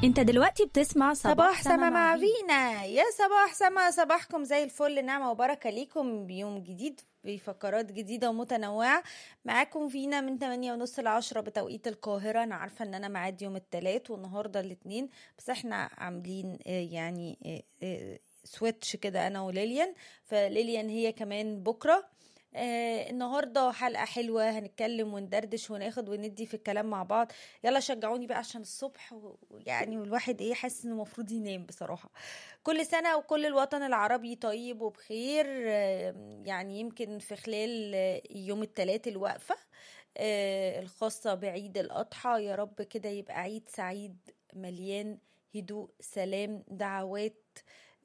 انت دلوقتي بتسمع صباح, صباح سما مع فينا يا صباح سما صباحكم زي الفل نعمة وبركة ليكم بيوم جديد بفقرات جديدة ومتنوعة معاكم فينا من 8 ونص ل 10 بتوقيت القاهرة أنا عارفة إن أنا معاد يوم التلات والنهاردة الاثنين بس احنا عاملين آه، يعني آه، آه، سويتش كده أنا وليليان فليليان هي كمان بكرة آه النهارده حلقه حلوه هنتكلم وندردش وناخد وندي في الكلام مع بعض يلا شجعوني بقى عشان الصبح و- ويعني والواحد ايه حاسس انه المفروض ينام بصراحه كل سنه وكل الوطن العربي طيب وبخير آه، يعني يمكن في خلال آه، يوم الثلاث الوقفه آه، الخاصه بعيد الاضحى يا رب كده يبقى عيد سعيد مليان هدوء سلام دعوات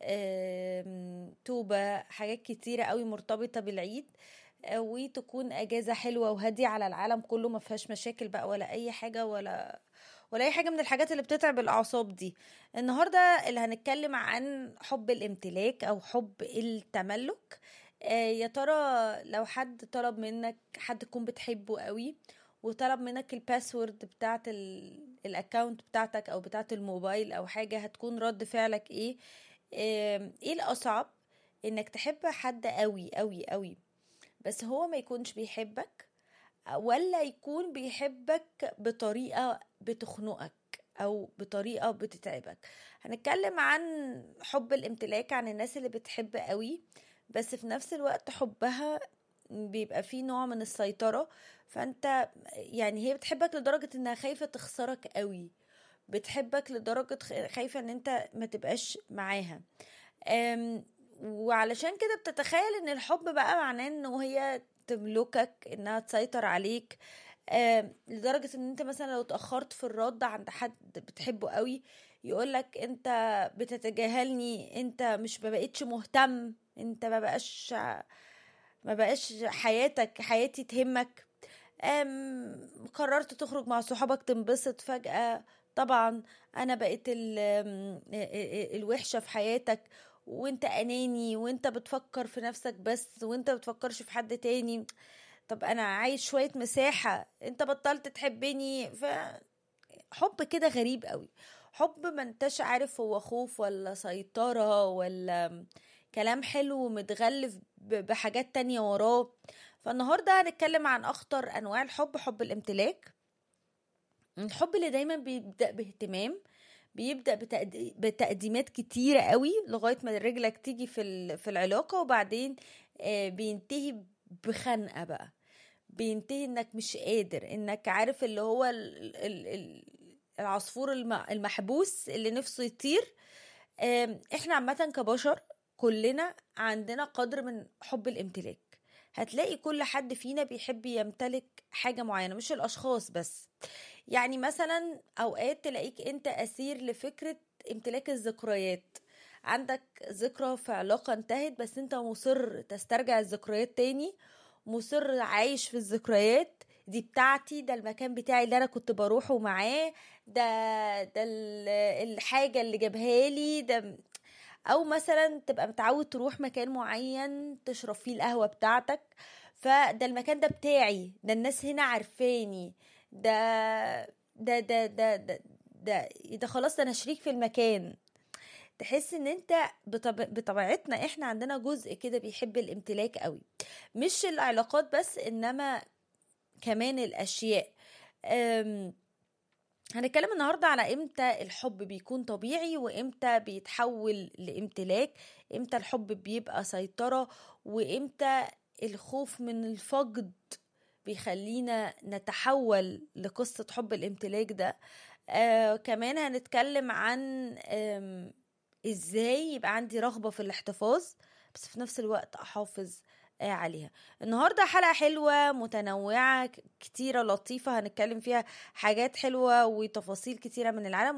آم، توبة حاجات كتيرة قوي مرتبطة بالعيد آه، وتكون اجازة حلوة وهادية على العالم كله ما فيهاش مشاكل بقى ولا اي حاجة ولا ولا اي حاجة من الحاجات اللي بتتعب الاعصاب دي النهاردة اللي هنتكلم عن حب الامتلاك او حب التملك آه، يا ترى لو حد طلب منك حد تكون بتحبه قوي وطلب منك الباسورد بتاعت ال- الاكونت بتاعتك او بتاعت الموبايل او حاجة هتكون رد فعلك ايه آم، ايه الاصعب انك تحب حد قوي قوي قوي بس هو ما يكونش بيحبك ولا يكون بيحبك بطريقة بتخنقك او بطريقة بتتعبك هنتكلم عن حب الامتلاك عن الناس اللي بتحب قوي بس في نفس الوقت حبها بيبقى فيه نوع من السيطرة فانت يعني هي بتحبك لدرجة انها خايفة تخسرك قوي بتحبك لدرجة خ- خايفة ان انت ما تبقاش معاها أم، وعلشان كده بتتخيل ان الحب بقى معناه انه هي تملكك انها تسيطر عليك أم، لدرجة ان انت مثلا لو اتأخرت في الرد عند حد بتحبه قوي يقولك انت بتتجاهلني انت مش ما بقتش مهتم انت ما بقاش ما بقاش حياتك حياتي تهمك أم قررت تخرج مع صحابك تنبسط فجأة طبعا انا بقيت ال- أم، الوحشة في حياتك وانت اناني وانت بتفكر في نفسك بس وانت بتفكرش في حد تاني طب انا عايز شوية مساحة انت بطلت تحبني ف حب كده غريب قوي حب ما انتش عارف هو خوف ولا سيطرة ولا كلام حلو متغلف ب- بحاجات تانية وراه فالنهاردة هنتكلم عن أخطر أنواع الحب حب الامتلاك الحب اللي دايما بيبدأ باهتمام بيبدأ بتقد- بتقديمات كتيرة قوي لغاية ما رجلك تيجي في ال- في العلاقة وبعدين آه، بينتهي بخنقة بقى بينتهي انك مش قادر انك عارف اللي هو ال- ال- ال- العصفور الم- المحبوس اللي نفسه يطير آم، احنا عامة كبشر كلنا عندنا قدر من حب الامتلاك هتلاقي كل حد فينا بيحب يمتلك حاجة معينة مش الأشخاص بس يعني مثلا أوقات تلاقيك أنت أسير لفكرة امتلاك الذكريات عندك ذكرى في علاقة انتهت بس أنت مصر تسترجع الذكريات تاني مصر عايش في الذكريات دي بتاعتي ده المكان بتاعي اللي انا كنت بروحه معاه ده ده ال- الحاجة اللي جابها لي ده او مثلا تبقى متعود تروح مكان معين تشرب فيه القهوة بتاعتك فده المكان ده بتاعي ده الناس هنا عارفاني ده ده ده ده ده ده, ده خلاص ده انا شريك في المكان تحس ان انت بطب... بطبيعتنا احنا عندنا جزء كده بيحب الامتلاك قوي مش العلاقات بس انما كمان الاشياء أم... هنتكلم النهاردة على امتى الحب بيكون طبيعي وامتى بيتحول لامتلاك امتى الحب بيبقى سيطرة وامتى الخوف من الفقد بيخلينا نتحول لقصة حب الامتلاك ده آه كمان هنتكلم عن آم، ازاي يبقى عندي رغبة في الاحتفاظ بس في نفس الوقت احافظ آه، عليها النهارده حلقة حلوة متنوعة ك- كتيرة لطيفة هنتكلم فيها حاجات حلوة وتفاصيل كتيرة من العالم